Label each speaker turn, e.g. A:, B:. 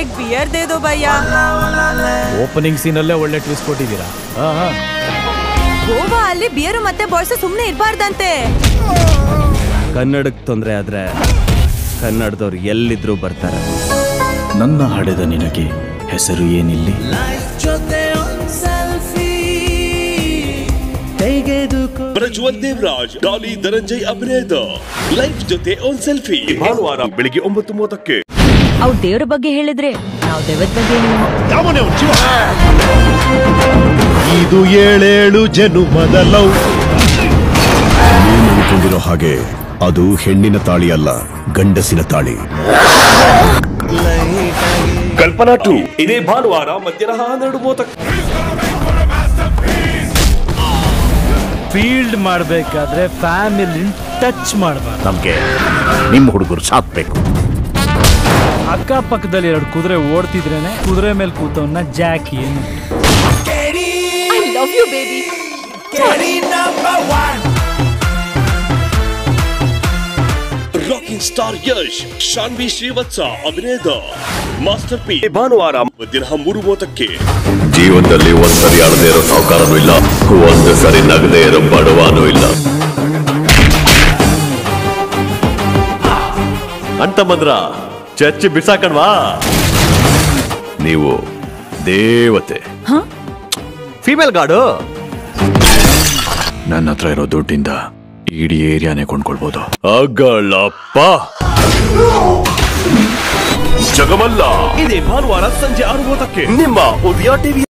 A: एक बियर दे दो भैया
B: ಓಪನಿಂಗ್ ಸೀನಲ್ಲೇ ಒಳ್ಳೆ ಟ್ವಿಸ್ಟ್ ಕೊಟ್ಟಿದ್ದೀರಾ ಹಾ ಹಾ
A: ಗೋವಾ ಅಲ್ಲಿ ಬಿಯರು ಮತ್ತೆ ಬಾಯ್ಸ್ ಸುಮ್ನೆ ಇರ್ಬಾರ್ದಂತೆ
C: ಕನ್ನಡಕ್ಕೆ ತೊಂದರೆ ಆದ್ರೆ ಕನ್ನಡದವ್ರು ಎಲ್ಲಿದ್ರು ಬರ್ತಾರೆ
B: ನನ್ನ ಹಡೆದ ನಿನಗೆ ಹೆಸರು ಏನಿಲ್ಲಿ
D: ಪ್ರಜ್ವಲ್ ದೇವರಾಜ್ ಡಾಲಿ ಧನಂಜಯ್ ಅಭಿನಯದ ಲೈಫ್ ಜೊತೆ ಒಂದ್ ಸೆಲ್ಫಿ ಭಾನುವಾರ ಬೆಳಿಗ್ಗೆ ಒಂಬತ್ತು ಮೂವತ್ತಕ್ಕೆ
A: ಅವ್ ದೇವ್ರ ಬಗ್ಗೆ ಹೇಳಿದ್ರೆ ನಾವ್ ದೈವದ ಬಗ್ಗೆ ಏನು
E: ಇದು ಏಳೇಳು ಜನುಮದ ಲವ್
F: ನೀನು ಅನ್ಕೊಂಡಿರೋ ಹಾಗೆ ಅದು ಹೆಣ್ಣಿನ ತಾಳಿ ಅಲ್ಲ ಗಂಡಸಿನ ತಾಳಿ
D: ಕಲ್ಪನಾ ಟು ಇದೇ ಭಾನುವಾರ ಮಧ್ಯಾಹ್ನ ಹನ್ನೆರಡು ಮೂವತ್ತಕ್ಕೆ
B: ಫೀಲ್ಡ್ ಮಾಡಬೇಕಾದ್ರೆ ಫ್ಯಾಮಿಲಿ ಟಚ್ ಮಾಡಬಾರ್ದು
F: ನಮ್ಗೆ ನಿಮ್ಮ ಹುಡುಗರು ಸಾಕ್ಬೇಕು
B: ಅಕ್ಕಪಕ್ಕದಲ್ಲಿ ಎರಡು ಕುದುರೆ ಓಡ್ತಿದ್ರೇನೆ ಕುದುರೆ ಮೇಲೆ ಕೂತವನ್ನ ಜಾಕಿ ಏನು
A: I love you baby
D: rocking star Yash Shanvi Srivatsa ಅಭಿನಯದ ಮಾಸ್ಟರ್ ಪಿ ಭಾನುವಾರ ಮಧ್ಯಾಹ್ನ ಮೂರು ಮೂವತ್ತಕ್ಕೆ
F: ಜೀವನದಲ್ಲಿ ಒಂದ್ಸರಿ ಅಳದೇ ಇರೋ ಸಾವುಕಾರನೂ ಇಲ್ಲ ಒಂದು ಸರಿ ನಗದೇ ಇರೋ ಬಡವಾನೂ ಇಲ್ಲ ಅಂತ ಬಂದ್ರ ಚರ್ಚಿ ಬಿಸಾಕಣ್ವಾ ನೀವು ದೇವತೆ ಫೀಮೇಲ್ ಗಾಡು ನನ್ನ ಹತ್ರ ಇರೋ ದುಡ್ಡಿಂದ ಇಡೀ ಏರಿಯಾನೇ ಕೊಂಡ್ಕೊಳ್ಬೋದು ಅಗಳಪ್ಪ
D: ಜಗಮಲ್ಲ ಇದೇ ಭಾನುವಾರ ಸಂಜೆ ಆರು ಮೂವತ್ತಕ್ಕೆ ನಿಮ್ಮ ಉದಯ ಟಿವಿ